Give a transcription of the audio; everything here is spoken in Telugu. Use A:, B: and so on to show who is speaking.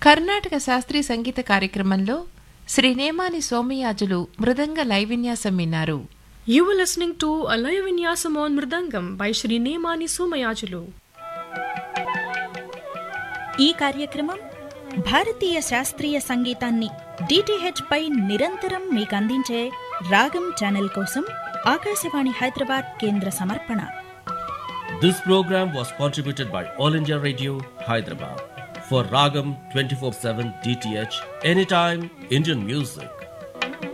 A: కర్ణాటక శాస్త్రీయ సంగీత కార్యక్రమంలో శ్రీ నేమాని సోమయాజులు మృదంగ లైవ్ విన్యాసం విన్నారు
B: You were listening to a live vinyasam on Mridangam by Shri Nemani Somayajulu.
C: ఈ కార్యక్రమం భారతీయ శాస్త్రీయ సంగీతాన్ని డిటిహెచ్ పై నిరంతరం మీకు అందించే రాగం ఛానల్ కోసం ఆకాశవాణి హైదరాబాద్ కేంద్ర సమర్పణ
D: This program was contributed by All India Radio, Hyderabad. For Ragam 24 7 DTH, anytime Indian music.